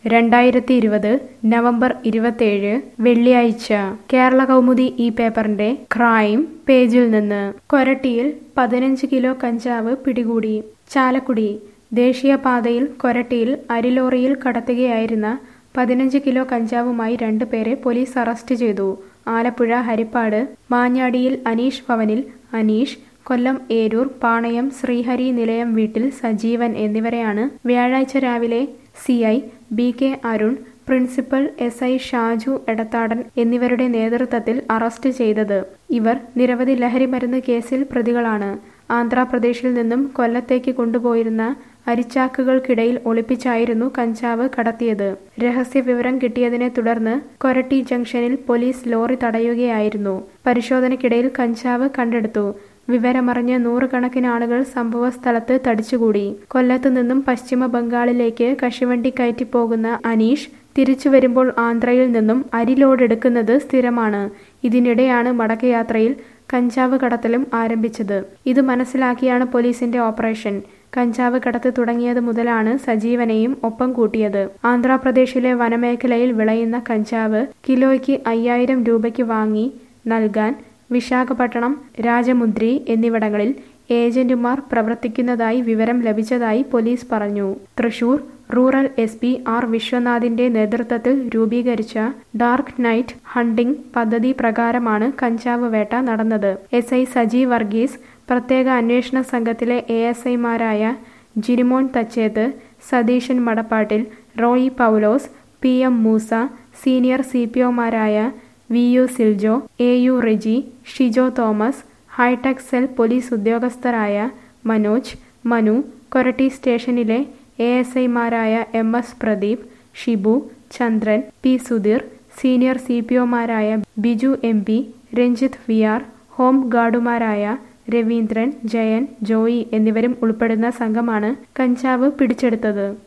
രണ്ടായിരത്തി ഇരുപത് നവംബർ ഇരുപത്തേഴ് വെള്ളിയാഴ്ച കേരള കൗമുദി ഈ പേപ്പറിന്റെ ക്രൈം പേജിൽ നിന്ന് കൊരട്ടിയിൽ പതിനഞ്ച് കിലോ കഞ്ചാവ് പിടികൂടി ചാലക്കുടി ദേശീയപാതയിൽ കൊരട്ടിയിൽ അരിലോറിയിൽ കടത്തുകയായിരുന്ന പതിനഞ്ച് കിലോ കഞ്ചാവുമായി രണ്ടുപേരെ പോലീസ് അറസ്റ്റ് ചെയ്തു ആലപ്പുഴ ഹരിപ്പാട് മാഞ്ഞാടിയിൽ അനീഷ് ഭവനിൽ അനീഷ് കൊല്ലം ഏരൂർ പാണയം ശ്രീഹരി നിലയം വീട്ടിൽ സജീവൻ എന്നിവരെയാണ് വ്യാഴാഴ്ച രാവിലെ C I B K Arun principal S I Shaju Edathadan എന്നിവരുടെ നേതൃത്വത്തിൽ അറസ്റ്റ് ചെയ്തത് ഇവർ നിരവധി ലഹരിമരുന്ന് കേസിൽ പ്രതികളാണ് ആന്ധ്രാപ്രദേശിൽ നിന്നും കൊല്ലത്തേക്ക് കൊണ്ടുപോയിരുന്ന അരിച്ചാക്കുകൾക്കിടയിൽ ഒളിപ്പിച്ചായിരുന്നു കഞ്ചാവ് കടത്തിയത് രഹസ്യ വിവരം കിട്ടിയതിനെ തുടർന്ന് കൊരട്ടി ജംഗ്ഷനിൽ പോലീസ് ലോറി തടയുകയായിരുന്നു പരിശോധനയ്ക്കിടയിൽ കഞ്ചാവ് കണ്ടെടുത്തു വിവരമറിഞ്ഞ് നൂറുകണക്കിന് ആളുകൾ സംഭവ സ്ഥലത്ത് തടിച്ചുകൂടി കൊല്ലത്തു നിന്നും പശ്ചിമ ബംഗാളിലേക്ക് കശുവണ്ടി കയറ്റി പോകുന്ന അനീഷ് തിരിച്ചു വരുമ്പോൾ ആന്ധ്രയിൽ നിന്നും അരി ലോഡ് എടുക്കുന്നത് സ്ഥിരമാണ് ഇതിനിടെയാണ് മടക്കയാത്രയിൽ കഞ്ചാവ് കടത്തലും ആരംഭിച്ചത് ഇത് മനസ്സിലാക്കിയാണ് പോലീസിന്റെ ഓപ്പറേഷൻ കഞ്ചാവ് കടത്ത് തുടങ്ങിയത് മുതലാണ് സജീവനെയും ഒപ്പം കൂട്ടിയത് ആന്ധ്രാപ്രദേശിലെ വനമേഖലയിൽ വിളയുന്ന കഞ്ചാവ് കിലോയ്ക്ക് അയ്യായിരം രൂപയ്ക്ക് വാങ്ങി നൽകാൻ വിശാഖപട്ടണം രാജമുദ്രി എന്നിവിടങ്ങളിൽ ഏജന്റുമാർ പ്രവർത്തിക്കുന്നതായി വിവരം ലഭിച്ചതായി പോലീസ് പറഞ്ഞു Thrissur rural S P R വിശ്വനാഥിന്റെ നേതൃത്വത്തിൽ രൂപീകരിച്ച ഡാർക്ക് നൈറ്റ് ഹണ്ടിംഗ് പദ്ധതി പ്രകാരമാണ് കഞ്ചാവ് വേട്ട നടന്നത് എസ് ഐ സജി വർഗീസ് പ്രത്യേക അന്വേഷണ സംഘത്തിലെ എ എസ് ഐമാരായ Jirimon Thachethu Satheesan Madappattil Roy Paulose P M Moosa senior C P ഒമാരായ V U Siljo A U Reji Shijo Thomas hitech cell police ഉദ്യോഗസ്ഥരായ മനോജ് മനു കൊരട്ടി സ്റ്റേഷനിലെ എ എസ് ഐമാരായ M S Pradeep Shibu Chandran P Sudheer senior C P ഒമാരായ Biju M P Ranjith V R home ഗാർഡുമാരായ രവീന്ദ്രൻ ജയൻ ജോയി എന്നിവരും ഉൾപ്പെടുന്ന സംഘമാണ് കഞ്ചാവ് പിടിച്ചെടുത്തത്